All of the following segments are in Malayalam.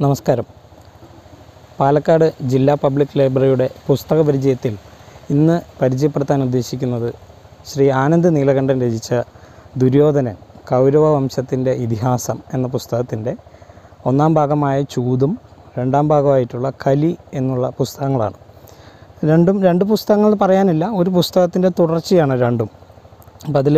നമസ്കാരം പാലക്കാട് ജില്ലാ പബ്ലിക് ലൈബ്രറിയുടെ പുസ്തക പരിചയത്തിൽ ഇന്ന് പരിചയപ്പെടുത്താൻ ഉദ്ദേശിക്കുന്നത് ശ്രീ ആനന്ദ് നീലകണ്ഠൻ രചിച്ച ദുര്യോധനൻ കൗരവ വംശത്തിൻ്റെ ഇതിഹാസം എന്ന പുസ്തകത്തിൻ്റെ ഒന്നാം ഭാഗമായ ചൂതും രണ്ടാം ഭാഗമായിട്ടുള്ള കലി എന്നുള്ള പുസ്തകങ്ങളാണ് രണ്ടും രണ്ട് പുസ്തകങ്ങൾ പറയാനില്ല ഒരു പുസ്തകത്തിൻ്റെ തുടർച്ചയാണ് രണ്ടും അപ്പം അതിൽ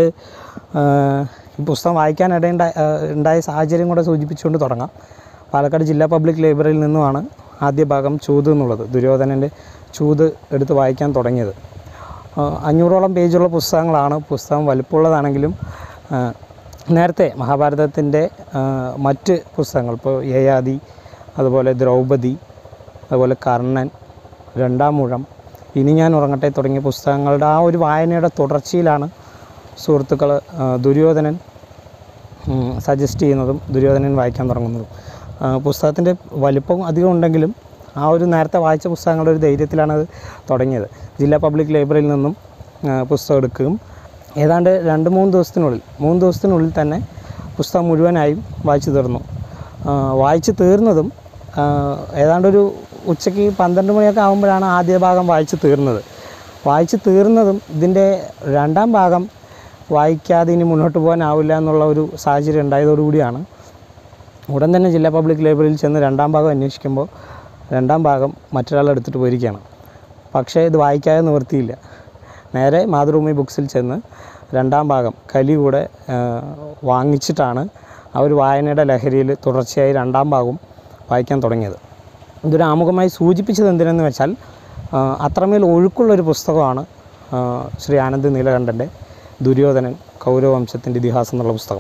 ഈ പുസ്തകം വായിക്കാൻ ഇടയുണ്ടായ ഉണ്ടായ സാഹചര്യം കൂടെ സൂചിപ്പിച്ചുകൊണ്ട് തുടങ്ങാം പാലക്കാട് ജില്ലാ പബ്ലിക് ലൈബ്രറിയിൽ നിന്നുമാണ് ആദ്യ ഭാഗം ചൂത് എന്നുള്ളത് ദുര്യോധനൻ്റെ ചൂത് എടുത്ത് വായിക്കാൻ തുടങ്ങിയത് ആ, അഞ്ഞൂറോളം പേജുള്ള പുസ്തകങ്ങളാണ് പുസ്തകം വലുപ്പമുള്ളതാണെങ്കിലും ആ, നേരത്തെ മഹാഭാരതത്തിൻ്റെ ആ, മറ്റ് പുസ്തകങ്ങൾ ഇപ്പോൾ യയാതി അതുപോലെ ദ്രൗപദി അതുപോലെ കർണൻ രണ്ടാം മുഴം ഇനി ഞാൻ ഉറങ്ങട്ടെ തുടങ്ങിയ പുസ്തകങ്ങളുടെ ആ ഒരു വായനയുടെ തുടർച്ചയിലാണ് സുഹൃത്തുക്കൾ ദുര്യോധനൻ സജസ്റ്റ് ചെയ്യുന്നതും ദുര്യോധനൻ വായിക്കാൻ തുടങ്ങുന്നതും പുസ്തകത്തിൻ്റെ വലിപ്പം അധികം ഉണ്ടെങ്കിലും ആ ഒരു നേരത്തെ വായിച്ച പുസ്തകങ്ങളുടെ ഒരു ധൈര്യത്തിലാണ് അത് തുടങ്ങിയത് ജില്ലാ പബ്ലിക് ലൈബ്രറിയിൽ നിന്നും ആ, പുസ്തകം എടുക്കുകയും ഏതാണ്ട് രണ്ട് മൂന്ന് ദിവസത്തിനുള്ളിൽ മൂന്ന് ദിവസത്തിനുള്ളിൽ തന്നെ പുസ്തകം മുഴുവനായും വായിച്ചു തീർന്നു ആ, വായിച്ചു തീർന്നതും ആ, ഏതാണ്ടൊരു ഉച്ചയ്ക്ക് പന്ത്രണ്ട് മണിയൊക്കെ ആകുമ്പോഴാണ് ആദ്യ ഭാഗം വായിച്ചു തീർന്നത് വായിച്ചു തീർന്നതും ഇതിൻ്റെ രണ്ടാം ഭാഗം വായിക്കാതെ ഇനി മുന്നോട്ട് പോകാനാവില്ല എന്നുള്ള ഒരു സാഹചര്യം ഉണ്ടായതോടുകൂടിയാണ് ഉടൻ തന്നെ ജില്ലാ പബ്ലിക് ലൈബ്രറിയിൽ ചെന്ന് രണ്ടാം ഭാഗം അന്വേഷിക്കുമ്പോൾ രണ്ടാം ഭാഗം മറ്റൊരാൾ എടുത്തിട്ട് പോയിരിക്കുകയാണ് പക്ഷേ ഇത് വായിക്കാതെ നിവൃത്തിയില്ല നേരെ മാതൃഭൂമി ബുക്സിൽ ചെന്ന് രണ്ടാം ഭാഗം കലി കൂടെ ആ, വാങ്ങിച്ചിട്ടാണ് ആ ഒരു വായനയുടെ ലഹരിയിൽ തുടർച്ചയായി രണ്ടാം ഭാഗവും വായിക്കാൻ തുടങ്ങിയത് ഇതൊരു ആമുഖമായി സൂചിപ്പിച്ചത് എന്തിനെന്ന് വെച്ചാൽ ആ, അത്രമേൽ ഒഴുക്കുള്ളൊരു പുസ്തകമാണ് ആ, ശ്രീ ആനന്ദ് നീലകണ്ഠൻ്റെ ദുര്യോധനൻ കൗരവംശത്തിൻ്റെ ഇതിഹാസം എന്നുള്ള പുസ്തകം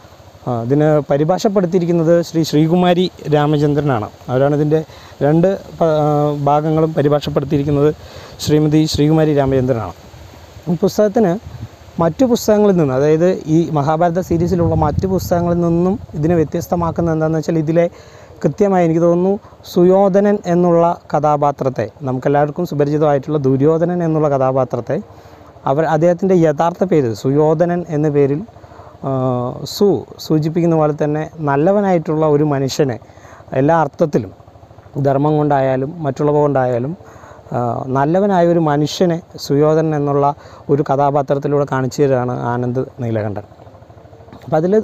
ആ, ഇതിന് പരിഭാഷപ്പെടുത്തിയിരിക്കുന്നത് ശ്രീ ശ്രീകുമാരി രാമചന്ദ്രനാണ് അവരാണ് ഇതിൻ്റെ രണ്ട് പ- ആ, ഭാഗങ്ങളും പരിഭാഷപ്പെടുത്തിയിരിക്കുന്നത് ശ്രീമതി ശ്രീകുമാരി രാമചന്ദ്രനാണ് ഈ പുസ്തകത്തിന് മറ്റു പുസ്തകങ്ങളിൽ നിന്ന് അതായത് ഈ മഹാഭാരത സീരീസിലുള്ള മറ്റു പുസ്തകങ്ങളിൽ നിന്നും ഇതിനെ വ്യത്യസ്തമാക്കുന്നത് എന്താണെന്ന് വെച്ചാൽ ഇതിലെ കൃത്യമായി എനിക്ക് തോന്നുന്നു സുയോധനൻ എന്നുള്ള കഥാപാത്രത്തെ നമുക്കെല്ലാവർക്കും സുപരിചിതമായിട്ടുള്ള ദുര്യോധനൻ എന്നുള്ള കഥാപാത്രത്തെ അവർ അദ്ദേഹത്തിൻ്റെ യഥാർത്ഥ പേര് സുയോധനൻ എന്ന പേരിൽ ആ, സു സൂചിപ്പിക്കുന്ന പോലെ തന്നെ നല്ലവനായിട്ടുള്ള ഒരു മനുഷ്യനെ എല്ലാ അർത്ഥത്തിലും ധർമ്മം കൊണ്ടായാലും മറ്റുള്ളവ കൊണ്ടായാലും ആ, നല്ലവനായ ഒരു മനുഷ്യനെ സുയോധനൻ എന്നുള്ള ഒരു കഥാപാത്രത്തിലൂടെ കാണിച്ചു തരികയാണ് ആനന്ദ് നീലകണ്ഠൻ അപ്പം അതിൽ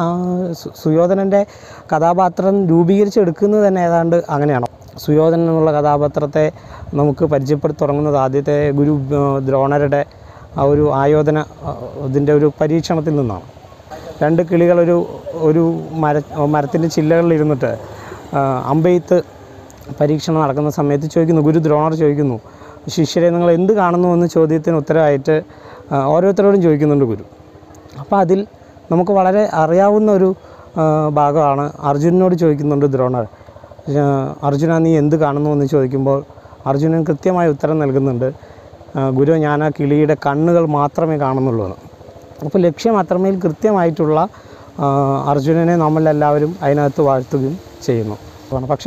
സുയോധനൻ്റെ കഥാപാത്രം രൂപീകരിച്ചെടുക്കുന്നത് തന്നെ ഏതാണ്ട് അങ്ങനെയാണ് സുയോധനൻ എന്നുള്ള കഥാപാത്രത്തെ നമുക്ക് പരിചയപ്പെടുത്തി തുടങ്ങുന്നത് ആദ്യത്തെ ഗുരു ആ, ദ്രോണരുടെ ആ ഒരു ആയോധന ആ, ഇതിൻ്റെ ഒരു പരീക്ഷണത്തിൽ നിന്നാണ് രണ്ട് കിളികളൊരു ഒരു മര മരത്തിൻ്റെ ചില്ലകളിൽ ഇരുന്നിട്ട് ആ, അമ്പെയ്ത്ത് പരീക്ഷണം നടക്കുന്ന സമയത്ത് ചോദിക്കുന്നു ഗുരു ദ്രോണർ ചോദിക്കുന്നു ശിഷ്യരെ നിങ്ങൾ എന്ത് കാണുന്നു എന്ന ചോദ്യത്തിന് ഉത്തരമായിട്ട് ആ, ഓരോരുത്തരോടും ചോദിക്കുന്നുണ്ട് ഗുരു അപ്പോൾ അതിൽ നമുക്ക് വളരെ അറിയാവുന്ന ഒരു ആ, ഭാഗമാണ് അർജുനനോട് ചോദിക്കുന്നുണ്ട് ദ്രോണർ ആ, അർജുന നീ എന്ത് കാണുന്നു എന്ന് ചോദിക്കുമ്പോൾ അർജുനൻ കൃത്യമായ ഉത്തരം നൽകുന്നുണ്ട് ആ, ഗുരു ഞാൻ ആ കിളിയുടെ കണ്ണുകൾ മാത്രമേ കാണുന്നുള്ളൂ എന്ന് അപ്പോൾ ലക്ഷ്യം അത്രമേൽ കൃത്യമായിട്ടുള്ള ആ, അർജുനനെ നമ്മളെല്ലാവരും അതിനകത്ത് വാഴ്ത്തുകയും ചെയ്യുന്നു ആണ്. പക്ഷേ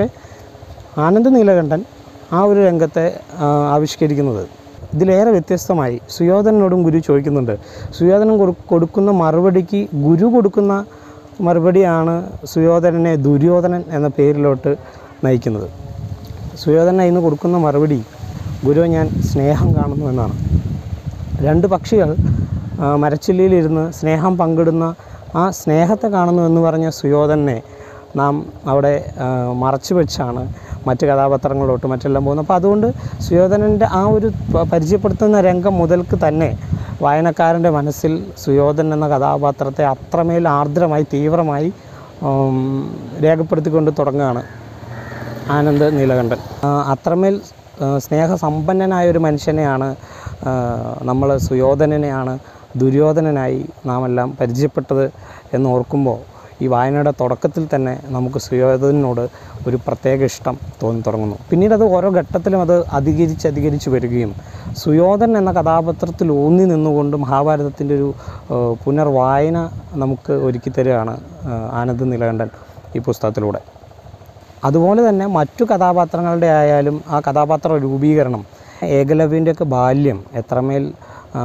ആനന്ദ് നീലകണ്ഠൻ ആ ഒരു രംഗത്തെ ആ, ആവിഷ്കരിക്കുന്നത് ഇതിലേറെ വ്യത്യസ്തമായി സുയോധനനോടും ഗുരു ചോദിക്കുന്നുണ്ട് സുയോധനൻ കൊടു- കൊടുക്കുന്ന മറുപടിക്ക് ഗുരു കൊടുക്കുന്ന മറുപടിയാണ് സുയോധനനെ ദുര്യോധനൻ എന്ന പേരിലോട്ട് നയിക്കുന്നത് സുയോധനൻ ഇന്ന് കൊടുക്കുന്ന മറുപടി ഗുരു ഞാൻ സ്നേഹം കാണുന്നു എന്നാണ് രണ്ട് പക്ഷികൾ ആ, മരച്ചില്ലയിലിരുന്ന് സ്നേഹം പങ്കിടുന്ന ആ സ്നേഹത്തെ കാണുന്നു എന്ന് പറഞ്ഞ സുയോധനെ നാം അവിടെ ആ, മറച്ചു വെച്ചാണ് മറ്റ് കഥാപാത്രങ്ങളിലോട്ട് മറ്റെല്ലാം പോകുന്നത് അപ്പോൾ അതുകൊണ്ട് സുയോധനൻ്റെ ആ ഒരു പ- പരിചയപ്പെടുത്തുന്ന രംഗം മുതൽക്ക് തന്നെ വായനക്കാരൻ്റെ മനസ്സിൽ സുയോധൻ എന്ന കഥാപാത്രത്തെ അത്രമേൽ ആർദ്രമായി തീവ്രമായി ഉം, രേഖപ്പെടുത്തിക്കൊണ്ട് തുടങ്ങുകയാണ് ആനന്ദ് നീലകണ്ഠൻ ആ, അത്രമേൽ ആ, സ്നേഹസമ്പന്നനായ ഒരു മനുഷ്യനെയാണ് നമ്മൾ സുയോധനനെയാണ് ദുര്യോധനനായി നാം എല്ലാം പരിചയപ്പെട്ടത് എന്ന് ഓർക്കുമ്പോൾ ഈ വായനയുടെ തുടക്കത്തിൽ തന്നെ നമുക്ക് സുയോധനോട് ഒരു പ്രത്യേക ഇഷ്ടം തോന്നി തുടങ്ങുന്നു പിന്നീട് അത് ഓരോ ഘട്ടത്തിലും അത് അധികരിച്ച് അധികരിച്ച് വരികയും സുയോധൻ എന്ന കഥാപാത്രത്തിൽ ഊന്നി നിന്നുകൊണ്ട് മഹാഭാരതത്തിൻ്റെ ഒരു ആ, പുനർവായന നമുക്ക് ഒരുക്കി തരികയാണ് ആ, ആനന്ദ് നീലകണ്ഠൻ ഈ പുസ്തകത്തിലൂടെ അതുപോലെ തന്നെ മറ്റു കഥാപാത്രങ്ങളുടെ ആയാലും ആ കഥാപാത്ര രൂപീകരണം ഏകലവ്യൻ്റെയൊക്കെ ബാല്യം എത്രമേൽ ആ,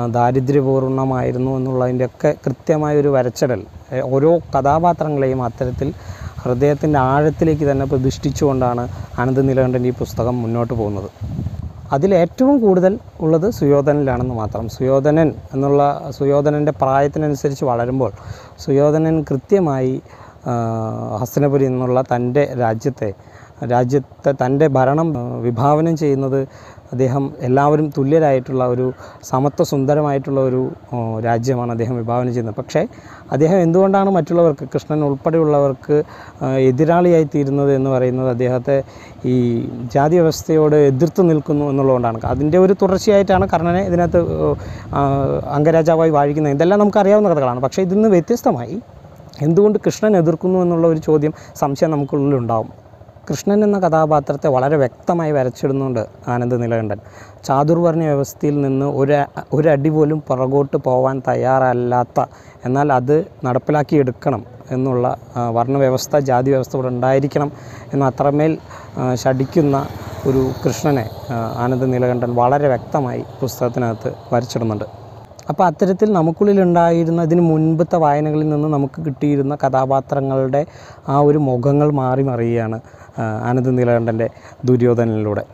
ദാരിദ്ര്യപൂർണ്ണമായിരുന്നു എന്നുള്ളതിൻ്റെയൊക്കെ കൃത്യമായൊരു വരച്ചിടൽ എ, ഓരോ കഥാപാത്രങ്ങളെയും അത്തരത്തിൽ ഹൃദയത്തിൻ്റെ ആഴത്തിലേക്ക് തന്നെ പ്രതിഷ്ഠിച്ചുകൊണ്ടാണ് ആനന്ദ നീലകണ്ഠൻ ഈ പുസ്തകം മുന്നോട്ട് പോകുന്നത് അതിലേറ്റവും കൂടുതൽ ഉള്ളത് സുയോധനിലാണെന്ന് മാത്രം സുയോധനൻ എന്നുള്ള സുയോധനൻ്റെ പ്രായത്തിനനുസരിച്ച് വളരുമ്പോൾ സുയോധനൻ കൃത്യമായി ആ, ഹസ്തനപുരി എന്നുള്ള തൻ്റെ രാജ്യത്തെ രാജ്യത്തെ തൻ്റെ ഭരണം ആ, വിഭാവനം ചെയ്യുന്നത് അദ്ദേഹം എല്ലാവരും തുല്യരായിട്ടുള്ള ഒരു സമത്വ സുന്ദരമായിട്ടുള്ള ഒരു ആ, രാജ്യമാണ് അദ്ദേഹം വിഭാവനം ചെയ്യുന്നത് പക്ഷേ അദ്ദേഹം എന്തുകൊണ്ടാണ് മറ്റുള്ളവർക്ക് കൃഷ്ണൻ ഉൾപ്പെടെയുള്ളവർക്ക് ആ, എതിരാളിയായി തീരുന്നത് എന്ന് പറയുന്നത് അദ്ദേഹത്തെ ഈ ജാതി വ്യവസ്ഥയോട് എതിർത്ത് നിൽക്കുന്നു എന്നുള്ളതുകൊണ്ടാണ് അതിൻ്റെ ഒരു തുടർച്ചയായിട്ടാണ് കർണനെ ഇതിനകത്ത് ആ, അംഗരാജാവായി വാഴിക്കുന്നത് ഇതെല്ലാം നമുക്കറിയാവുന്ന കഥകളാണ് പക്ഷേ ഇതിൽ നിന്ന് വ്യത്യസ്തമായി എന്തുകൊണ്ട് കൃഷ്ണൻ എതിർക്കുന്നു എന്നുള്ള ഒരു ചോദ്യം സംശയം നമുക്കുള്ളിലുണ്ടാവും കൃഷ്ണൻ എന്ന കഥാപാത്രത്തെ വളരെ വ്യക്തമായി വരച്ചിടുന്നുണ്ട് ആനന്ദ നീലകണ്ഠൻ ചാതുർവർണ്ണ വ്യവസ്ഥയിൽ നിന്ന് ഒരു ഒരടി പോലും പുറകോട്ട് പോവാൻ തയ്യാറല്ലാത്ത എന്നാൽ അത് നടപ്പിലാക്കി എടുക്കണം എന്നുള്ള ആ, വർണ്ണവ്യവസ്ഥ ജാതി വ്യവസ്ഥ ഇവിടെ ഉണ്ടായിരിക്കണം എന്ന് അത്രമേൽ ആ, ശഠിക്കുന്ന ഒരു കൃഷ്ണനെ ആ, ആനന്ദ നീലകണ്ഠൻ വളരെ വ്യക്തമായി പുസ്തകത്തിനകത്ത് വരച്ചിടുന്നുണ്ട് അപ്പോൾ അത്തരത്തിൽ നമുക്കുള്ളിലുണ്ടായിരുന്ന ഇതിന് മുൻപത്തെ വായനകളിൽ നിന്ന് നമുക്ക് കിട്ടിയിരുന്ന കഥാപാത്രങ്ങളുടെ ആ ഒരു മുഖങ്ങൾ മാറി മറിയുകയാണ് ആ, ആനന്ദ നീലകണ്ഠൻ്റെ ദുര്യോധനനിലൂടെ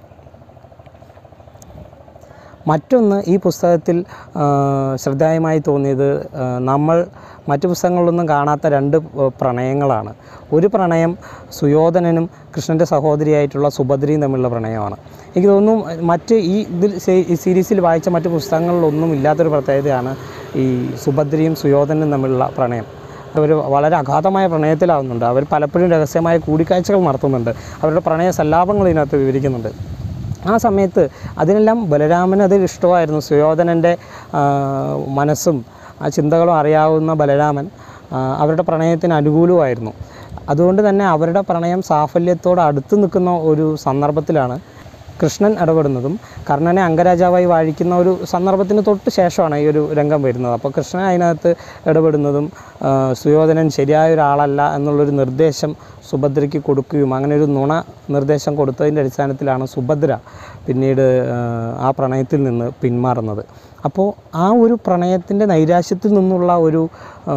മറ്റൊന്ന് ഈ പുസ്തകത്തിൽ ആ, ശ്രദ്ധേയമായി തോന്നിയത് ആ, നമ്മൾ മറ്റു പുസ്തകങ്ങളിലൊന്നും കാണാത്ത രണ്ട് ആ, പ്രണയങ്ങളാണ് ഒരു പ്രണയം സുയോധനനും കൃഷ്ണൻ്റെ സഹോദരിയായിട്ടുള്ള സുഭദ്രയും തമ്മിലുള്ള പ്രണയമാണ് എനിക്ക് തോന്നുന്നു മറ്റ് ഈ ഇതിൽ സെ- ഈ സീരീസിൽ വായിച്ച മറ്റ് പുസ്തകങ്ങളിലൊന്നും ഇല്ലാത്തൊരു പ്രത്യേകതയാണ് ഈ സുഭദ്രയും സുയോധനും തമ്മിലുള്ള പ്രണയം അവർ വളരെ അഗാധമായ പ്രണയത്തിലാവുന്നുണ്ട് അവർ പലപ്പോഴും രഹസ്യമായ കൂടിക്കാഴ്ചകൾ നടത്തുന്നുണ്ട് അവരുടെ പ്രണയ സല്ലാപങ്ങൾ ഇതിനകത്ത് വിവരിക്കുന്നുണ്ട് ആ സമയത്ത് അതിനെല്ലാം ബലരാമന് അതിൽ ഇഷ്ടമായിരുന്നു സുയോധനൻ്റെ ആ, മനസ്സും ആ ചിന്തകളും അറിയാവുന്ന ബലരാമൻ ആ, അവരുടെ പ്രണയത്തിന് അനുകൂലമായിരുന്നു അതുകൊണ്ട് തന്നെ അവരുടെ പ്രണയം സാഫല്യത്തോട് അടുത്ത് നിൽക്കുന്ന ഒരു സന്ദർഭത്തിലാണ് കൃഷ്ണൻ ഇടപെടുന്നതും കർണനെ അംഗരാജാവായി വാഴിക്കുന്ന ഒരു സന്ദർഭത്തിന് തൊട്ട് ശേഷമാണ് ഈ ഒരു രംഗം വരുന്നത് അപ്പോൾ കൃഷ്ണൻ അതിനകത്ത് ഇടപെടുന്നതും ആ, സുയോധനൻ ശരിയായ ഒരാളല്ല എന്നുള്ളൊരു നിർദ്ദേശം സുഭദ്രയ്ക്ക് കൊടുക്കുകയും അങ്ങനെ ഒരു നുണ നിർദ്ദേശം കൊടുത്തതിൻ്റെ അടിസ്ഥാനത്തിലാണ് സുഭദ്ര പിന്നീട് ആ, ആ പ്രണയത്തിൽ നിന്ന് പിന്മാറുന്നത് അപ്പോൾ ആ ഒരു പ്രണയത്തിൻ്റെ നൈരാശ്യത്തിൽ നിന്നുള്ള ഒരു ആ,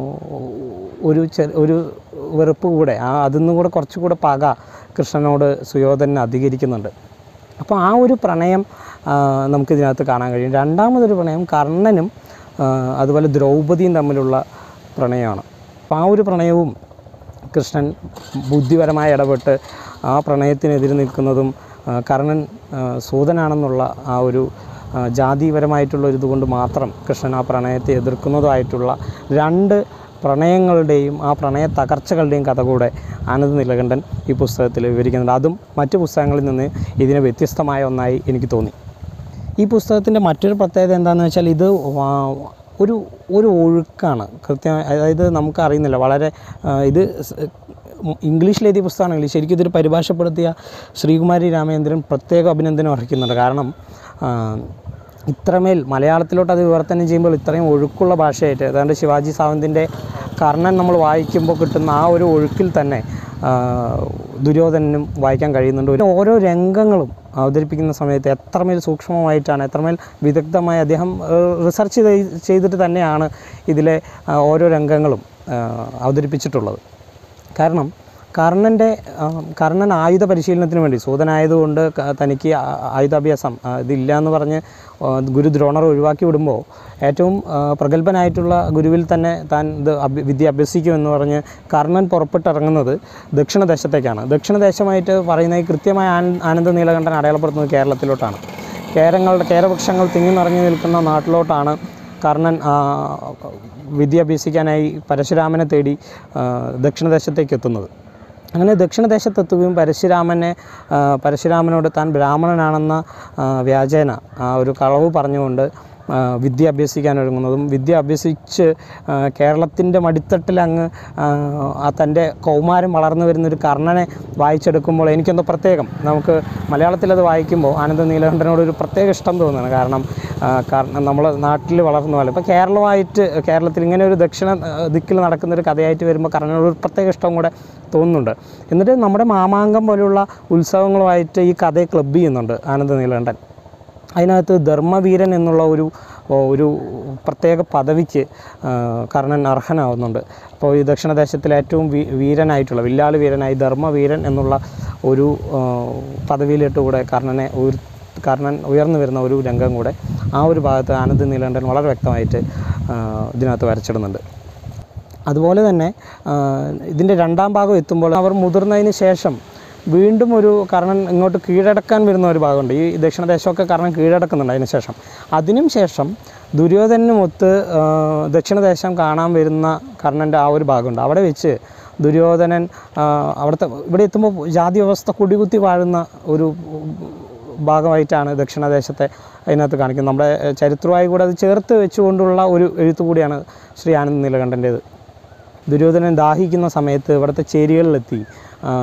ഒരു ചെ- ഒരു വെറുപ്പ് കൂടെ ആ അതിൽ നിന്നും കൂടെ കുറച്ചുകൂടെ പക കൃഷ്ണനോട് സുയോധനൻ അധികരിക്കുന്നുണ്ട് അപ്പോൾ ആ ഒരു പ്രണയം ആ, നമുക്കിതിനകത്ത് കാണാൻ കഴിയും രണ്ടാമതൊരു പ്രണയം കർണനും ആ, അതുപോലെ ദ്രൗപദിയും തമ്മിലുള്ള പ്രണയമാണ് അപ്പോൾ ആ ഒരു പ്രണയവും കൃഷ്ണൻ ബുദ്ധിപരമായി ഇടപെട്ട് ആ പ്രണയത്തിനെതിരെ നിൽക്കുന്നതും ആ, കർണൻ ആ, സൂതനാണെന്നുള്ള ആ ഒരു ആ, ജാതിപരമായിട്ടുള്ള ഒരു ഇതുകൊണ്ട് മാത്രം കൃഷ്ണൻ ആ പ്രണയത്തെ എതിർക്കുന്നതുമായിട്ടുള്ള രണ്ട് പ്രണയങ്ങളുടെയും ആ പ്രണയ തകർച്ചകളുടെയും കഥ കൂടെ ആനന്ദ നീലകണ്ഠൻ ഈ പുസ്തകത്തിൽ വിവരിക്കുന്നുണ്ട് അതും മറ്റു പുസ്തകങ്ങളിൽ നിന്ന് ഇതിന് വ്യത്യസ്തമായ ഒന്നായി എനിക്ക് തോന്നി ഈ പുസ്തകത്തിൻ്റെ മറ്റൊരു പ്രത്യേകത എന്താണെന്ന് വെച്ചാൽ ഇത് വാ- ഒരു ഒരു ഒഴുക്കാണ് കൃത്യമായി അതായത് നമുക്കറിയുന്നില്ല വളരെ ആ, ഇത് സ്- ഉം, ഇംഗ്ലീഷിൽ എഴുതിയ പുസ്തകമാണെങ്കിൽ ശരിക്കും ഇതൊരു പരിഭാഷപ്പെടുത്തിയ ശ്രീകുമാരി രാമചന്ദ്രൻ പ്രത്യേക അഭിനന്ദനം അർഹിക്കുന്നുണ്ട് കാരണം ആ, ഇത്രമേൽ മലയാളത്തിലോട്ട് അത് വിവർത്തനം ചെയ്യുമ്പോൾ ഇത്രയും ഒഴുക്കുള്ള ഭാഷയായിട്ട് ഏതാണ്ട് ശിവാജി സാവന്തിൻ്റെ കർണൻ നമ്മൾ വായിക്കുമ്പോൾ കിട്ടുന്ന ആ ഒരു ഒഴുക്കിൽ തന്നെ ആ, ദുര്യോധനനും വായിക്കാൻ കഴിയുന്നുണ്ട് ഒരു ഓരോ രംഗങ്ങളും അവതരിപ്പിക്കുന്ന സമയത്ത് എത്രമേൽ സൂക്ഷ്മമായിട്ടാണ് എത്രമേൽ വിദഗ്ധമായി അദ്ദേഹം റിസർച്ച് ചെയ്തിട്ട് തന്നെയാണ് ഇതിലെ ആ, ഓരോ രംഗങ്ങളും ആ, അവതരിപ്പിച്ചിട്ടുള്ളത് കാരണം കർണൻ്റെ ആ, കർണൻ ആയുധ പരിശീലനത്തിന് വേണ്ടി സൂതനായതുകൊണ്ട് ക- തനിക്ക് ആ- ആയുധാഭ്യാസം ആ, ഇതില്ല എന്ന് പറഞ്ഞ് ആ, ഗുരു ദ്രോണർ ഒഴിവാക്കി വിടുമ്പോൾ ഏറ്റവും ആ, പ്രഗത്ഭനായിട്ടുള്ള ഗുരുവിൽ തന്നെ താൻ ഇത് അഭ്യ- വിദ്യ അഭ്യസിക്കുമെന്ന് പറഞ്ഞ് കർണൻ പുറപ്പെട്ടിറങ്ങുന്നത് ദക്ഷിണദേശത്തേക്കാണ് ദക്ഷിണദേശമായിട്ട് പറയുന്നത് കൃത്യമായ ആന- ആനന്ദ നീലകണ്ഠൻ അടയാളപ്പെടുത്തുന്നത് കേരളത്തിലോട്ടാണ് കേരങ്ങളുടെ കേരവൃക്ഷങ്ങൾ തിങ്ങി നിറഞ്ഞു നിൽക്കുന്ന നാട്ടിലോട്ടാണ് കർണൻ ആ, വിദ്യ അഭ്യസിക്കാനായി പരശുരാമനെ തേടി ആ, ദക്ഷിണദേശത്തേക്ക് എത്തുന്നത് അങ്ങനെ ദക്ഷിണദേശത്തെത്തുകയും പരശുരാമനെ ആ, പരശുരാമനോട് താൻ ബ്രാഹ്മണനാണെന്ന ആ, വ്യാജേന ആ ഒരു കളവ് പറഞ്ഞുകൊണ്ട് ആ, വിദ്യ അഭ്യസിക്കാൻ ഒരുങ്ങുന്നതും വിദ്യ അഭ്യസിച്ച് കേരളത്തിൻ്റെ മടിത്തട്ടിൽ അങ്ങ് ആ, ആ തൻ്റെ കൗമാരം വളർന്നു വരുന്നൊരു കർണനെ വായിച്ചെടുക്കുമ്പോൾ എനിക്കെന്തോ പ്രത്യേകം നമുക്ക് മലയാളത്തിലത് വായിക്കുമ്പോൾ ആനന്ദ നീലകണ്ഠനോട് ഒരു പ്രത്യേക ഇഷ്ടം തോന്നുകയാണ് കാരണം ആ, കാരണം നമ്മൾ നാട്ടിൽ വളർന്ന പോലെ ഇപ്പോൾ കേരളമായിട്ട് കേരളത്തിൽ ഇങ്ങനെ ഒരു ദക്ഷിണ ആ, ദിക്കിൽ നടക്കുന്ന ഒരു കഥയായിട്ട് വരുമ്പോൾ കർണനോട് ഒരു പ്രത്യേക ഇഷ്ടം കൂടെ തോന്നുന്നുണ്ട് എന്നിട്ട് നമ്മുടെ മാമാങ്കം പോലെയുള്ള ഉത്സവങ്ങളുമായിട്ട് ഈ കഥയെ ക്ലബ് ചെയ്യുന്നുണ്ട് ആനന്ദ നീലകണ്ഠൻ അതിനകത്ത് ധർമ്മവീരൻ എന്നുള്ള ഒരു ഒരു പ്രത്യേക പദവിക്ക് ആ, കർണൻ അർഹനാവുന്നുണ്ട് അപ്പോൾ ഈ ദക്ഷിണദേശത്തിലെ ഏറ്റവും വീ വീരനായിട്ടുള്ള വില്ലാളി വീരനായി ധർമ്മവീരൻ എന്നുള്ള ഒരു ആ, പദവിയിലിട്ട് കൂടെ കർണനെ ഉയർ കർണൻ ഉയർന്നു വരുന്ന ഒരു രംഗം കൂടെ ആ ഒരു ഭാഗത്ത് ആനന്ദ് നീലകണ്ഠൻ വളരെ വ്യക്തമായിട്ട് ആ, ഇതിനകത്ത് വരച്ചിടുന്നുണ്ട് അതുപോലെ തന്നെ ആ, ഇതിൻ്റെ രണ്ടാം ഭാഗം എത്തുമ്പോൾ അവർ മുതിർന്നതിന് ശേഷം വീണ്ടും ഒരു കർണൻ ഇങ്ങോട്ട് കീഴടക്കാൻ വരുന്ന ഒരു ഭാഗമുണ്ട് ഈ ദക്ഷിണദേശമൊക്കെ കർണൻ കീഴടക്കുന്നുണ്ട് അതിന് ശേഷം അതിനും ശേഷം ദുര്യോധനനുമൊത്ത് ആ, ദക്ഷിണദേശം കാണാൻ വരുന്ന കർണൻ്റെ ആ ഒരു ഭാഗമുണ്ട് അവിടെ വെച്ച് ദുര്യോധനൻ ആ, അവിടുത്തെ ഇവിടെ എത്തുമ്പോൾ ജാതി വ്യവസ്ഥ കുടികുത്തി വാഴുന്ന ഒരു ഭാഗമായിട്ടാണ് ദക്ഷിണദേശത്തെ അതിനകത്ത് കാണിക്കുന്നത് നമ്മുടെ ഏഹ്, ചരിത്രമായി കൂടെ അത് ചേർത്ത് വെച്ചുകൊണ്ടുള്ള ഒരു എഴുത്ത് കൂടിയാണ് ശ്രീ ആനന്ദ് നീലകണ്ഠൻ്റേത് ദുര്യോധനൻ ദാഹിക്കുന്ന സമയത്ത് ഇവിടുത്തെ ചേരികളിലെത്തി ആ,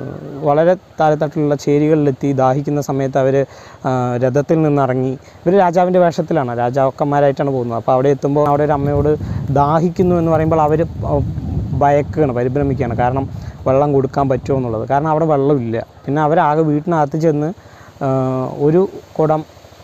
വളരെ താഴെത്തട്ടിലുള്ള ചേരികളിലെത്തി ദാഹിക്കുന്ന സമയത്ത് അവർ രഥത്തിൽ നിന്നിറങ്ങി ഇവർ രാജാവിൻ്റെ വേഷത്തിലാണ് രാജാക്കന്മാരായിട്ടാണ് പോകുന്നത് അപ്പോൾ അവിടെ എത്തുമ്പോൾ അവിടെ ഒരു അമ്മയോട് ദാഹിക്കുന്നു എന്ന് പറയുമ്പോൾ അവർ ഭയക്കുകയാണ് പരിഭ്രമിക്കുകയാണ് കാരണം വെള്ളം കൊടുക്കാൻ പറ്റുമോ എന്നുള്ളത് കാരണം അവിടെ വെള്ളമില്ല പിന്നെ അവരാകെ വീട്ടിനകത്ത് ചെന്ന് ആ, ഒരു കുടം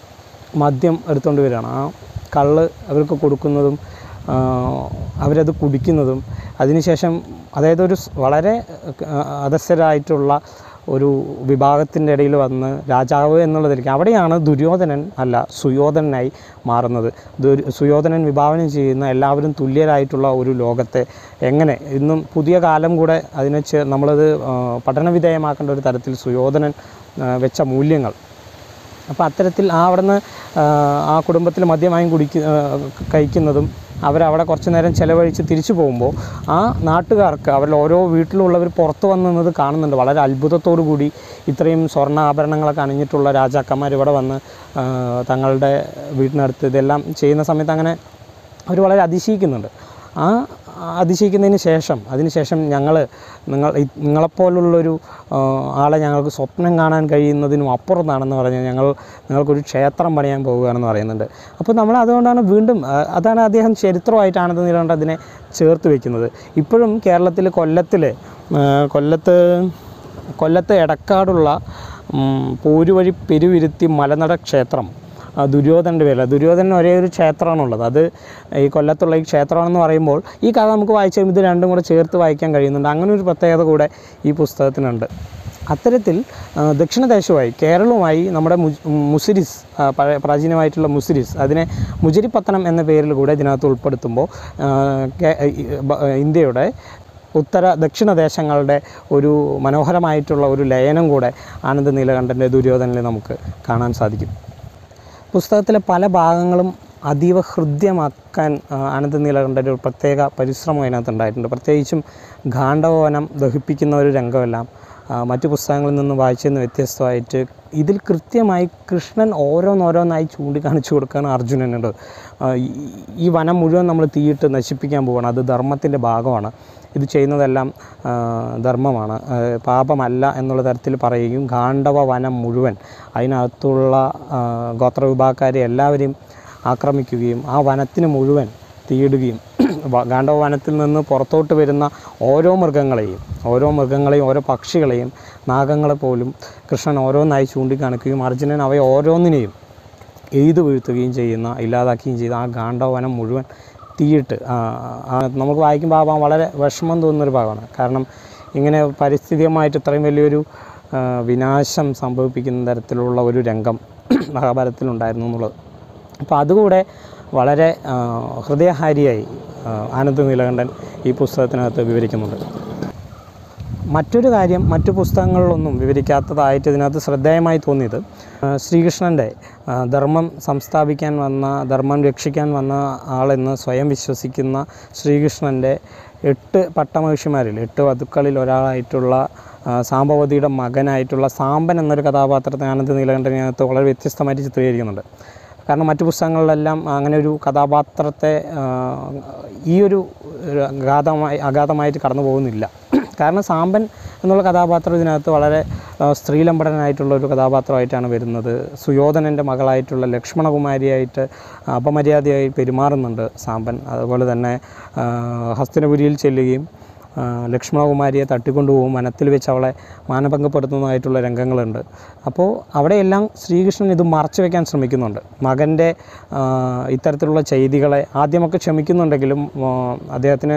മദ്യം എടുത്തുകൊണ്ട് വരികയാണ് ആ കള്ള് അവർക്ക് കൊടുക്കുന്നതും ആ, അവരത് കുടിക്കുന്നതും അതിനുശേഷം അതായത് ഒരു സ് വളരെ ആ, അധസ്ഥരായിട്ടുള്ള ഒരു വിഭാഗത്തിൻ്റെ ഇടയിൽ വന്ന് രാജാവ് എന്നുള്ളതിലേക്ക് അവിടെയാണ് ദുര്യോധനൻ അല്ല സുയോധനനായി മാറുന്നത് ദുര് സുയോധനൻ വിഭാവനം ചെയ്യുന്ന എല്ലാവരും തുല്യരായിട്ടുള്ള ഒരു ലോകത്തെ എങ്ങനെ ഇന്നും പുതിയ കാലം കൂടെ അതിനെ ചെ- നമ്മളത് ആ, പഠനവിധേയമാക്കേണ്ട ഒരു തരത്തിൽ സുയോധനൻ ആ, വെച്ച മൂല്യങ്ങൾ അപ്പോൾ അത്തരത്തിൽ ആ അവിടുന്ന് ആ, ആ കുടുംബത്തിൽ മദ്യമായും കുടിക്ക ആ, കഴിക്കുന്നതും അവരവിടെ കുറച്ച് നേരം ചിലവഴിച്ച് തിരിച്ചു പോകുമ്പോൾ ആ നാട്ടുകാർക്ക് അവരിൽ ഓരോ വീട്ടിലുള്ളവർ പുറത്ത് വന്ന് നിന്നത് കാണുന്നുണ്ട് വളരെ അത്ഭുതത്തോടു കൂടി ഇത്രയും സ്വർണ്ണ ആഭരണങ്ങളൊക്കെ അണിഞ്ഞിട്ടുള്ള രാജാക്കന്മാർ ഇവിടെ വന്ന് ആ, തങ്ങളുടെ വീട്ടിനടുത്ത് ഇതെല്ലാം ചെയ്യുന്ന സമയത്ത് അങ്ങനെ അവർ വളരെ അതിശയിക്കുന്നുണ്ട് ആ അതിശയിക്കുന്നതിന് ശേഷം അതിനുശേഷം ഞങ്ങൾ നിങ്ങൾ ഈ- നിങ്ങളെപ്പോലുള്ളൊരു ആ, ആളെ ഞങ്ങൾക്ക് സ്വപ്നം കാണാൻ കഴിയുന്നതിനും അപ്പുറത്താണെന്ന് പറഞ്ഞ് ഞങ്ങൾ നിങ്ങൾക്കൊരു ക്ഷേത്രം പണിയാൻ പോവുകയാണെന്ന് പറയുന്നുണ്ട് അപ്പോൾ നമ്മൾ അതുകൊണ്ടാണ് വീണ്ടും ആ, അതാണ് അദ്ദേഹം ചരിത്രമായിട്ട് ആനന്ദ നീലകണ്ഠ അതിനെ ചേർത്ത് വെക്കുന്നത് ഇപ്പോഴും കേരളത്തിൽ കൊല്ലത്തിൽ കൊല്ലത്ത് കൊല്ലത്ത് എടക്കാടുള്ള ഉം, പോരുവഴി പെരുവിരുത്തി മലനട ക്ഷേത്രം ആ, ദുര്യോധനൻ്റെ പേരിൽ ദുര്യോധനൻ ഒരേ ഒരു ക്ഷേത്രമാണുള്ളത് അത് ഈ കൊല്ലത്തുള്ള ഈ ക്ഷേത്രമാണെന്ന് പറയുമ്പോൾ ഈ കഥ നമുക്ക് വായിച്ചു കഴിയുമ്പോൾ ഇത് രണ്ടും കൂടെ ചേർത്ത് വായിക്കാൻ കഴിയുന്നുണ്ട് അങ്ങനെ ഒരു പ്രത്യേകത കൂടെ ഈ പുസ്തകത്തിനുണ്ട് അത്തരത്തിൽ ആ, ദക്ഷിണദേശവുമായി കേരളവുമായി നമ്മുടെ മുജ് മുസിരിസ് ആ, പഴയ പ്രാചീനമായിട്ടുള്ള മുസിരിസ് അതിനെ മുജരിപ്പത്തനം എന്ന പേരിൽ കൂടെ ഇതിനകത്ത് ഉൾപ്പെടുത്തുമ്പോൾ ആ, കേ- ഈ, ബ- ഇന്ത്യയുടെ ഉത്തര ദക്ഷിണ ദേശങ്ങളുടെ ഒരു മനോഹരമായിട്ടുള്ള ഒരു ലയനം കൂടെ ആനന്ദ നീലകണ്ഠൻ്റെ ദുര്യോധനിൽ നമുക്ക് കാണാൻ സാധിക്കും പുസ്തകത്തിലെ പല ഭാഗങ്ങളും അതീവ ഹൃദ്യമാക്കാൻ ആ, ആനന്ദ നീലകണ്ഠൻ്റെ ഒരു പ്രത്യേക പരിശ്രമം അതിനകത്ത് ഉണ്ടായിട്ടുണ്ട് പ്രത്യേകിച്ചും ഗാണ്ഡവനം ദഹിപ്പിക്കുന്ന ഒരു രംഗമെല്ലാം ആ, മറ്റു പുസ്തകങ്ങളിൽ നിന്ന് വായിച്ചതിന് വ്യത്യസ്തമായിട്ട് ഇതിൽ കൃത്യമായി കൃഷ്ണൻ ഓരോന്നോരോന്നായി ചൂണ്ടിക്കാണിച്ചു കൊടുക്കുകയാണ് അർജുനനോട് ആ, ഈ- ഈ വനം മുഴുവൻ നമ്മൾ തീയിട്ട് നശിപ്പിക്കാൻ പോവുകയാണ് അത് ധർമ്മത്തിൻ്റെ ഭാഗമാണ് ഇത് ചെയ്യുന്നതെല്ലാം ആ, ധർമ്മമാണ് ആ, പാപമല്ല എന്നുള്ള തരത്തിൽ പറയുകയും ഗാണ്ഡവ വനം മുഴുവൻ അതിനകത്തുള്ള ആ, ഗോത്രവിഭാഗക്കാരെ എല്ലാവരെയും ആക്രമിക്കുകയും ആ വനത്തിന് മുഴുവൻ തീയിടുകയും വ- ഗാണ്ഡവ വനത്തിൽ നിന്ന് പുറത്തോട്ട് വരുന്ന ഓരോ മൃഗങ്ങളെയും ഓരോ മൃഗങ്ങളെയും ഓരോ പക്ഷികളെയും നാഗങ്ങളെ പോലും കൃഷ്ണൻ ഓരോന്നായി ചൂണ്ടിക്കാണിക്കുകയും അർജുനൻ അവയെ ഓരോന്നിനെയും എഴുതു വീഴ്ത്തുകയും ചെയ്യുന്ന ഇല്ലാതാക്കുകയും ചെയ്ത ആ ഗാണ്ഡവനം മുഴുവൻ തീയിട്ട് ആ, ആ, നമുക്ക് വായിക്കുമ്പോൾ ആ ഭാഗം വളരെ വിഷമം തോന്നുന്നൊരു ഭാഗമാണ് കാരണം ഇങ്ങനെ പരിസ്ഥിതികമായിട്ട് ഇത്രയും വലിയൊരു ആ, വിനാശം സംഭവിപ്പിക്കുന്ന തരത്തിലുള്ള ഒരു രംഗം മഹാഭാരതത്തിലുണ്ടായിരുന്നു എന്നുള്ളത് അപ്പോൾ അതുകൂടെ വളരെ ആ, ഹൃദയഹാരിയായി ആ, ആനന്ദ നീലകണ്ഠൻ ഈ പുസ്തകത്തിനകത്ത് വിവരിക്കുന്നുണ്ട് മറ്റൊരു കാര്യം മറ്റു പുസ്തകങ്ങളിലൊന്നും വിവരിക്കാത്തതായിട്ട് ഇതിനകത്ത് ശ്രദ്ധേയമായി തോന്നിയത് ആ, ശ്രീകൃഷ്ണൻ്റെ ആ, ധർമ്മം സംസ്ഥാപിക്കാൻ വന്ന ധർമ്മം രക്ഷിക്കാൻ വന്ന ആളെന്ന് സ്വയം വിശ്വസിക്കുന്ന ശ്രീകൃഷ്ണൻ്റെ എട്ട് പട്ടമഹിഷിമാരിൽ എട്ട് വധുക്കളിൽ ഒരാളായിട്ടുള്ള ആ, സാമ്പവതിയുടെ മകനായിട്ടുള്ള സാമ്പൻ എന്നൊരു കഥാപാത്രത്തെ ആനന്ദ നീലകണ്ഠനകത്ത് വളരെ വ്യത്യസ്തമായിട്ട് ചിത്രീകരിക്കുന്നുണ്ട് കാരണം മറ്റു പുസ്തകങ്ങളിലെല്ലാം അങ്ങനെ ഒരു കഥാപാത്രത്തെ ആ, ഈ ഒരു ഒരു അഗാധമായി അഗാധമായിട്ട് കടന്നു പോകുന്നില്ല കാരണം സാമ്പൻ എന്നുള്ള കഥാപാത്രം ഇതിനകത്ത് വളരെ ആ, സ്ത്രീലമ്പടനായിട്ടുള്ള ഒരു കഥാപാത്രമായിട്ടാണ് വരുന്നത് സുയോധനൻ്റെ മകളായിട്ടുള്ള ലക്ഷ്മണകുമാരിയായിട്ട് അപമര്യാദയായി പെരുമാറുന്നുണ്ട് സാമ്പൻ അതുപോലെ തന്നെ ആ, ഹസ്തിനപുരിയിൽ ചെല്ലുകയും ആ, ലക്ഷ്മണകുമാരിയെ തട്ടിക്കൊണ്ടുപോകും വനത്തിൽ വെച്ച് അവളെ മാനഭംഗപ്പെടുത്തുന്നതായിട്ടുള്ള രംഗങ്ങളുണ്ട് അപ്പോൾ അവിടെയെല്ലാം ശ്രീകൃഷ്ണൻ ഇത് മറച്ചു വയ്ക്കാൻ ശ്രമിക്കുന്നുണ്ട് മകൻ്റെ ആ, ഇത്തരത്തിലുള്ള ചെയ്തികളെ ആദ്യമൊക്കെ ക്ഷമിക്കുന്നുണ്ടെങ്കിലും ആ, അദ്ദേഹത്തിന്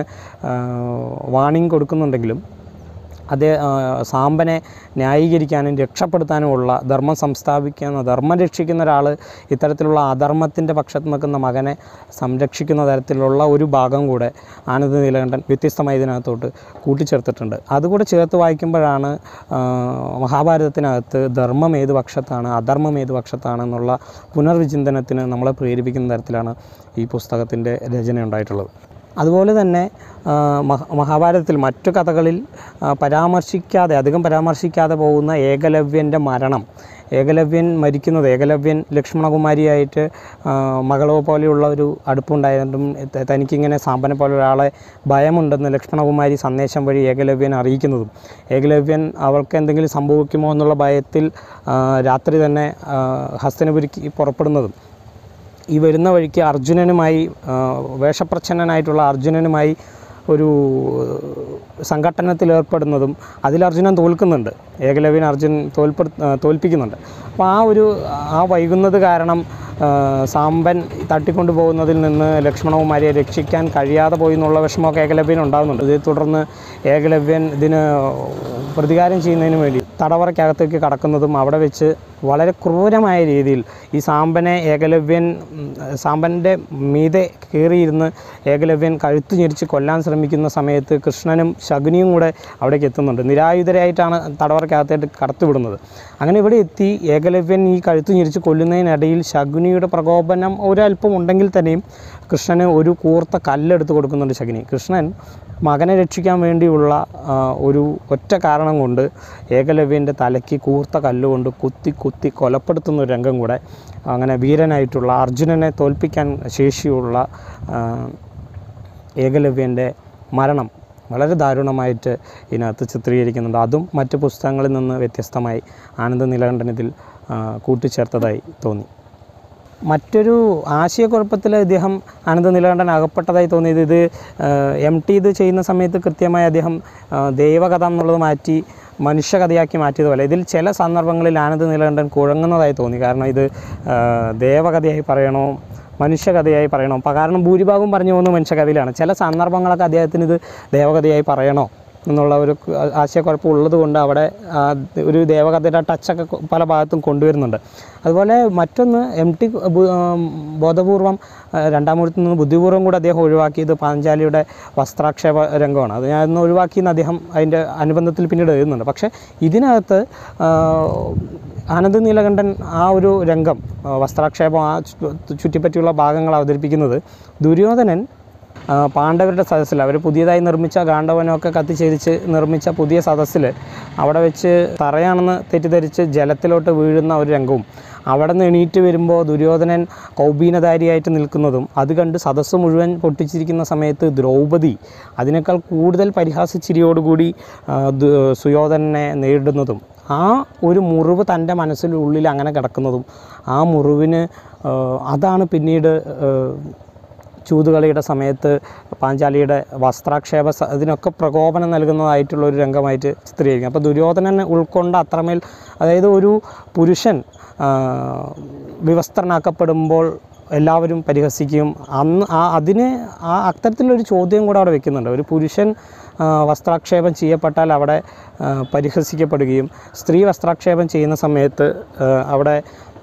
വാണിംഗ് കൊടുക്കുന്നുണ്ടെങ്കിലും അതേ ആ, സാമ്പനെ ന്യായീകരിക്കാനും രക്ഷപ്പെടുത്താനുമുള്ള ധർമ്മം സംസ്ഥാപിക്കുന്ന ധർമ്മം രക്ഷിക്കുന്ന ഒരാൾ ഇത്തരത്തിലുള്ള അധർമ്മത്തിൻ്റെ പക്ഷത്ത് നിൽക്കുന്ന മകനെ സംരക്ഷിക്കുന്ന തരത്തിലുള്ള ഒരു ഭാഗം കൂടെ ആനന്ദ നീലകണ്ഠൻ വ്യത്യസ്തമായി ഇതിനകത്തോട്ട് കൂട്ടിച്ചേർത്തിട്ടുണ്ട് അതുകൂടെ ചേർത്ത് വായിക്കുമ്പോഴാണ് ആ, മഹാഭാരതത്തിനകത്ത് ധർമ്മം ഏത് പക്ഷത്താണ് അധർമ്മം ഏത് പക്ഷത്താണ് എന്നുള്ള പുനർവിചിന്തനത്തിന് നമ്മളെ പ്രേരിപ്പിക്കുന്ന തരത്തിലാണ് ഈ പുസ്തകത്തിൻ്റെ രചന ഉണ്ടായിട്ടുള്ളത് അതുപോലെ തന്നെ ആ, മഹ- മഹാഭാരതത്തിൽ മറ്റു കഥകളിൽ ആ, പരാമർശിക്കാതെ അധികം പരാമർശിക്കാതെ പോകുന്ന ഏകലവ്യൻ്റെ മരണം ഏകലവ്യൻ മരിക്കുന്നത് ഏകലവ്യൻ ലക്ഷ്മണകുമാരിയായിട്ട് ആ, മകളോ പോലെയുള്ള ഒരു അടുപ്പുണ്ടായിട്ടും ത- തനിക്കിങ്ങനെ സാമ്പനെ പോലെ ഒരാളെ ഭയമുണ്ടെന്ന് ലക്ഷ്മണകുമാരി സന്ദേശം വഴി ഏകലവ്യൻ അറിയിക്കുന്നതും ഏകലവ്യൻ അവൾക്ക് എന്തെങ്കിലും സംഭവിക്കുമോ എന്നുള്ള ഭയത്തിൽ ആ, രാത്രി തന്നെ ആ, ഹസ്തനപുരിക്ക് പുറപ്പെടുന്നതും ഈ വരുന്ന വഴിക്ക് അർജുനനുമായി ആ, വേഷപ്രച്ഛന്നനായിട്ടുള്ള അർജുനനുമായി ഒരു സംഘട്ടനത്തിൽ ഏർപ്പെടുന്നതും അതിൽ അർജുനൻ തോൽക്കുന്നുണ്ട് ഏകലവ്യൻ അർജുൻ തോൽപ്പെടു ആ, തോൽപ്പിക്കുന്നുണ്ട് അപ്പോൾ ആ ഒരു ആ വൈകുന്നത് കാരണം ആ, സാമ്പൻ തട്ടിക്കൊണ്ടു പോകുന്നതിൽ നിന്ന് ലക്ഷ്മണകുമാരിയെ രക്ഷിക്കാൻ കഴിയാതെ പോയി എന്നുള്ള വിഷമമൊക്കെ ഏകലവ്യൻ ഉണ്ടാകുന്നുണ്ട് ഇതേ തുടർന്ന് ഏകലവ്യൻ ഇതിന് പ്രതികാരം ചെയ്യുന്നതിന് വേണ്ടി തടവറയ്ക്കകത്തേക്ക് കടക്കുന്നതും അവിടെ വെച്ച് വളരെ ക്രൂരമായ രീതിയിൽ ഈ സാമ്പനെ ഏകലവ്യൻ ഉം, സാമ്പൻ്റെ മീതെ കയറിയിരുന്ന് ഏകലവ്യൻ കഴുത്തു ഞെരിച്ച് കൊല്ലാൻ ശ്രമിക്കുന്ന സമയത്ത് കൃഷ്ണനും ശകുനിയും കൂടെ അവിടേക്ക് എത്തുന്നുണ്ട് നിരായുധരായിട്ടാണ് തടവറയ്ക്കകത്തേക്ക് കടത്തിവിടുന്നത് അങ്ങനെ ഇവിടെ എത്തി ഏകലവ്യൻ ഈ കഴുത്തു ഞെരിച്ച് കൊല്ലുന്നതിനിടയിൽ ശകുനിയുടെ പ്രകോപനം ഒരല്പം ഉണ്ടെങ്കിൽ തന്നെയും കൃഷ്ണന് ഒരു കൂർത്ത കല്ലെടുത്ത് കൊടുക്കുന്നുണ്ട് ശകുനി കൃഷ്ണൻ മകനെ രക്ഷിക്കാൻ വേണ്ടിയുള്ള ആ, ഒരു ഒറ്റ കാരണം കൊണ്ട് ഏകലവ്യൻ്റെ തലയ്ക്ക് കൂർത്ത കല്ലുകൊണ്ട് കുത്തി കുത്തി കൊലപ്പെടുത്തുന്ന ഒരു രംഗം കൂടെ അങ്ങനെ വീരനായിട്ടുള്ള അർജുനനെ തോൽപ്പിക്കാൻ ശേഷിയുള്ള ആ, ഏകലവ്യൻ്റെ മരണം വളരെ ദാരുണമായിട്ട് ഇതിനകത്ത് ചിത്രീകരിക്കുന്നുണ്ട് അതും മറ്റ് പുസ്തകങ്ങളിൽ നിന്ന് വ്യത്യസ്തമായി ആനന്ദ നീലകണ്ഠൻ ഇതിൽ ആ, കൂട്ടിച്ചേർത്തതായി തോന്നി മറ്റൊരു ആശയക്കുഴപ്പത്തിൽ ഇദ്ദേഹം ആനന്ദ നീലകണ്ഠൻ അകപ്പെട്ടതായി തോന്നിയത് ഇത് എം ടി ഇത് ചെയ്യുന്ന സമയത്ത് കൃത്യമായി അദ്ദേഹം ആ, ദൈവകഥ എന്നുള്ളത് മാറ്റി മനുഷ്യകഥയാക്കി മാറ്റിയതുപോലെ ഇതിൽ ചില സന്ദർഭങ്ങളിൽ ആനന്ദ നീലകണ്ഠൻ കുഴങ്ങുന്നതായി തോന്നി കാരണം ഇത് ആ, ദേവകഥയായി പറയണോ മനുഷ്യകഥയായി പറയണോ അപ്പോൾ കാരണം ഭൂരിഭാഗം പറഞ്ഞു പോകുന്ന മനുഷ്യകഥയിലാണ് ചില സന്ദർഭങ്ങളൊക്കെ അദ്ദേഹത്തിന് ഇത് ദേവകഥയായി പറയണോ എന്നുള്ള ഒരു ആശയക്കുഴപ്പം ഉള്ളത് കൊണ്ട് അവിടെ ആ, ഒരു ദേവകഥയുടെ ടച്ചൊക്കെ കൊ- പല ഭാഗത്തും കൊണ്ടുവരുന്നുണ്ട് അതുപോലെ മറ്റൊന്ന് എം ടി ബോധപൂർവം ആ, രണ്ടാമൂഴത്തിൽ നിന്ന് ബുദ്ധിപൂർവ്വം കൂടെ അദ്ദേഹം ഒഴിവാക്കിയത് പാഞ്ചാലിയുടെ വസ്ത്രാക്ഷേപ രംഗമാണ് അത് ഞാൻ ഒന്ന് ഒഴിവാക്കിയെന്ന് അദ്ദേഹം അതിൻ്റെ അനുബന്ധത്തിൽ പിന്നീട് എഴുതുന്നുണ്ട് പക്ഷേ ഇതിനകത്ത് ആ, ആനന്ദ നീലകണ്ഠൻ ആ ഒരു രംഗം ആ, വസ്ത്രാക്ഷേപം ആ ചു- ചുറ്റിപ്പറ്റിയുള്ള ഭാഗങ്ങൾ അവതരിപ്പിക്കുന്നത് ദുര്യോധനൻ ആ, പാണ്ഡവരുടെ സദസ്സിൽ അവർ പുതിയതായി നിർമ്മിച്ച ഗാണ്ഡവനമൊക്കെ കത്തിച്ചേരിച്ച് നിർമ്മിച്ച പുതിയ സദസ്സിൽ അവിടെ വെച്ച് തറയാണെന്ന് തെറ്റിദ്ധരിച്ച് ജലത്തിലോട്ട് വീഴുന്ന ഒരു രംഗവും അവിടെ നിന്ന് എണീറ്റ് വരുമ്പോൾ ദുര്യോധനൻ കൗബീനധാരിയായിട്ട് നിൽക്കുന്നതും അത് കണ്ട് സദസ്സ് മുഴുവൻ പൊട്ടിച്ചിരിക്കുന്ന സമയത്ത് ദ്രൗപദി അതിനേക്കാൾ കൂടുതൽ പരിഹാസച്ചിരിയോടുകൂടി ആ, ദു- സുയോധനനെ നേരിടുന്നതും ആ ഒരു മുറിവ് തൻ്റെ മനസ്സിനുള്ളിൽ അങ്ങനെ കിടക്കുന്നതും ആ മുറിവിന് ആ, അതാണ് പിന്നീട് ആ, ചൂതുകളിയുടെ സമയത്ത് പാഞ്ചാലിയുടെ വസ്ത്രാക്ഷേപ സ- ഇതിനൊക്കെ പ്രകോപനം നൽകുന്നതായിട്ടുള്ള ഒരു രംഗമായിട്ട് ചിത്രീകരിക്കും അപ്പോൾ ദുര്യോധനൻ ഉൾക്കൊണ്ട അത്രമേൽ അതായത് ഒരു പുരുഷൻ ആ, വിവസ്ത്രനാക്കപ്പെടുമ്പോൾ എല്ലാവരും പരിഹസിക്കും അന്ന് ആ അതിന് ആ അത്തരത്തിലൊരു ചോദ്യം കൂടെ അവിടെ വെക്കുന്നുണ്ട് ഒരു പുരുഷൻ ആ, വസ്ത്രാക്ഷേപം ചെയ്യപ്പെട്ടാൽ അവിടെ ആ, പരിഹസിക്കപ്പെടുകയും സ്ത്രീ വസ്ത്രാക്ഷേപം ചെയ്യുന്ന സമയത്ത് ആ, അവിടെ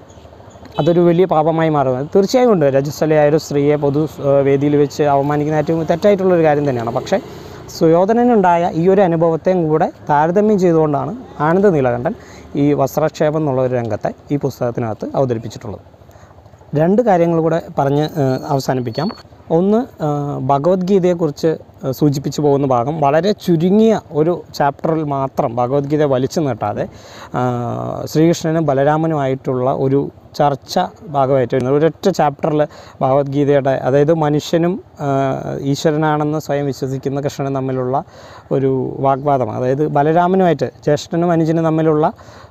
അതൊരു വലിയ പാപമായി മാറും തീർച്ചയായും ഉണ്ട് രജസ്വലയായ ഒരു സ്ത്രീയെ പൊതു ഏഹ്, വേദിയിൽ വെച്ച് അവമാനിക്കുന്ന ഏറ്റവും തെറ്റായിട്ടുള്ളൊരു കാര്യം തന്നെയാണ് പക്ഷേ സുയോധനനുണ്ടായ ഈ ഒരു അനുഭവത്തെയും കൂടെ താരതമ്യം ചെയ്തുകൊണ്ടാണ് ആനന്ദ നീലകണ്ഠൻ ഈ വസ്ത്രക്ഷേപം എന്നുള്ള ഒരു രംഗത്തെ ഈ പുസ്തകത്തിനകത്ത് അവതരിപ്പിച്ചിട്ടുള്ളത് രണ്ട് കാര്യങ്ങൾ കൂടെ പറഞ്ഞ് ഏഹ്, അവസാനിപ്പിക്കാം ഒന്ന് ഏഹ്, ഭഗവത്ഗീതയെക്കുറിച്ച് ഏഹ്, സൂചിപ്പിച്ചു പോകുന്ന ഭാഗം വളരെ ചുരുങ്ങിയ ഒരു ചാപ്റ്ററിൽ മാത്രം ഭഗവത്ഗീത വലിച്ചു നീട്ടാതെ ആഹ്, ശ്രീകൃഷ്ണനും ബലരാമനുമായിട്ടുള്ള ഒരു ചർച്ച ഭാഗമായിട്ട് വരുന്നത് ഒരൊറ്റ ചാപ്റ്ററിൽ ഭഗവത്ഗീതയുടെ അതായത് മനുഷ്യനും ആഹ്, ഈശ്വരനാണെന്ന് സ്വയം വിശ്വസിക്കുന്ന കൃഷ്ണനും തമ്മിലുള്ള ഒരു വാഗ്വാദം അതായത് ബലരാമനുമായിട്ട് ജ്യേഷ്ഠനും അനുജനും തമ്മിലുള്ള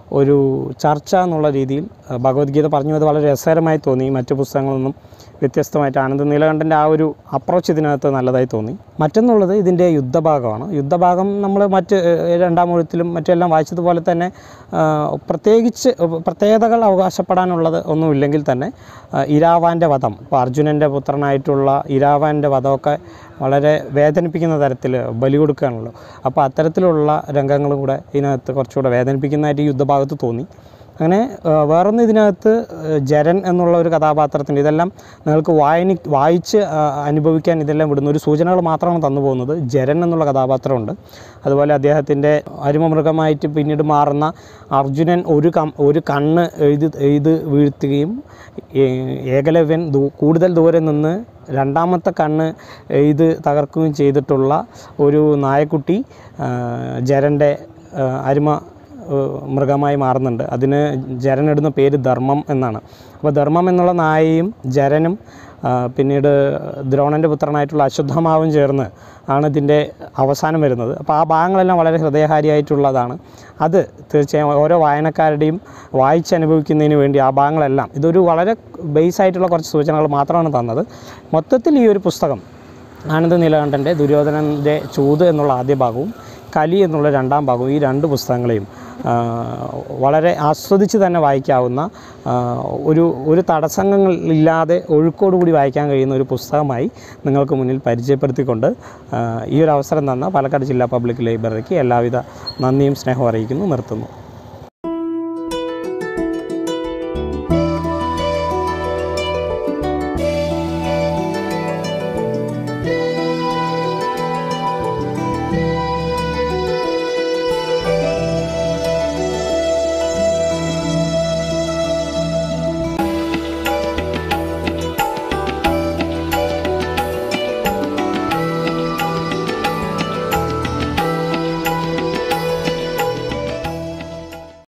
ഒരു ചർച്ച എന്നുള്ള രീതിയിൽ ആ, ഭഗവത്ഗീത പറഞ്ഞു അത് വളരെ രസകരമായി തോന്നി മറ്റു പുസ്തകങ്ങളിൽ നിന്നും വ്യത്യസ്തമായിട്ട് ആനന്ദ നീലകണ്ഠൻ്റെ ആ ഒരു അപ്രോച്ച് ഇതിനകത്ത് നല്ലതായി തോന്നി മറ്റൊന്നുള്ളത് ഇതിൻ്റെ യുദ്ധഭാഗമാണ് യുദ്ധഭാഗം നമ്മൾ മറ്റ് ഏഹ്, രണ്ടാം എഴുത്തിലും മറ്റെല്ലാം വായിച്ചതുപോലെ തന്നെ ആ, പ്രത്യേകിച്ച് പ്രത്യേകതകൾ അവകാശപ്പെടാനുള്ളത് ഒന്നുമില്ലെങ്കിൽ തന്നെ ആ, ഇരാവാൻ്റെ വധം ഇപ്പോൾ അർജുനൻ്റെ പുത്രനായിട്ടുള്ള ഇരാവാൻ്റെ വധമൊക്കെ വളരെ വേദനിപ്പിക്കുന്ന തരത്തിൽ ബലി കൊടുക്കുകയാണല്ലോ അപ്പോൾ അത്തരത്തിലുള്ള രംഗങ്ങളും കൂടെ ഇതിനകത്ത് കുറച്ചുകൂടെ വേദനിപ്പിക്കുന്നതായിട്ട് ഈ യുദ്ധഭാഗത്ത് തോന്നി അങ്ങനെ ആ, വേറൊന്ന് ഇതിനകത്ത് ആ, ജരൻ എന്നുള്ള ഒരു കഥാപാത്രത്തിൻ്റെ ഇതെല്ലാം നിങ്ങൾക്ക് വായനി വായിച്ച് ആ, അനുഭവിക്കാൻ ഇതെല്ലാം വിടുന്ന ഒരു സൂചനകൾ മാത്രമാണ് തന്നു പോകുന്നത് ജരൻ എന്നുള്ള കഥാപാത്രമുണ്ട് അതുപോലെ അദ്ദേഹത്തിൻ്റെ അരുമമൃഗമായിട്ട് പിന്നീട് മാറുന്ന അർജുനൻ ഒരു കം ഒരു കണ്ണ് എഴുതി എഴുതി വീഴ്ത്തുകയും ഏ- ഏകലവ്യൻ ദൂ കൂടുതൽ ദൂരെ നിന്ന് രണ്ടാമത്തെ കണ്ണ് എഴുത് തകർക്കുകയും ചെയ്തിട്ടുള്ള ഒരു നായക്കുട്ടി ആ, ജരൻ്റെ ആ, അരുമ ഏഹ് മൃഗമായി മാറുന്നുണ്ട് അതിന് ജരനിടുന്ന പേര് ധർമ്മം എന്നാണ് അപ്പോൾ ധർമ്മം എന്നുള്ള നായയും ജരനും ആ, പിന്നീട് ദ്രോണൻ്റെ പുത്രനായിട്ടുള്ള അശ്വത്ഥമാവും ചേർന്ന് ആണ് ഇതിൻ്റെ അവസാനം വരുന്നത് അപ്പോൾ ആ ഭാഗങ്ങളെല്ലാം വളരെ ഹൃദയഹാരിയായിട്ടുള്ളതാണ് അത് തീർച്ചയായും ഓരോ വായനക്കാരുടെയും വായിച്ചനുഭവിക്കുന്നതിന് വേണ്ടി ആ ഭാഗങ്ങളെല്ലാം ഇതൊരു വളരെ ബേസ് ആയിട്ടുള്ള കുറച്ച് സൂചനകൾ മാത്രമാണ് തന്നത് മൊത്തത്തിൽ ഈ ഒരു പുസ്തകം ആനന്ദ നീലകണ്ഠൻ്റെ ദുര്യോധനൻ്റെ ചൂത് എന്നുള്ള ആദ്യ ഭാഗവും കലി എന്നുള്ള രണ്ടാം ഭാഗവും ഈ രണ്ട് പുസ്തകങ്ങളെയും ആ, വളരെ ആസ്വദിച്ച് തന്നെ വായിക്കാവുന്ന ആ, ഒരു ഒരു തടസ്സങ്ങളില്ലാതെ ഒഴുക്കോടുകൂടി വായിക്കാൻ കഴിയുന്ന ഒരു പുസ്തകമായി നിങ്ങൾക്ക് മുന്നിൽ പരിചയപ്പെടുത്തിക്കൊണ്ട് ആ, ഈ ഒരു അവസരം തന്ന പാലക്കാട് ജില്ലാ പബ്ലിക് ലൈബ്രറിക്ക് എല്ലാവിധ നന്ദിയും സ്നേഹവും അറിയിക്കുന്നു നിർത്തുന്നു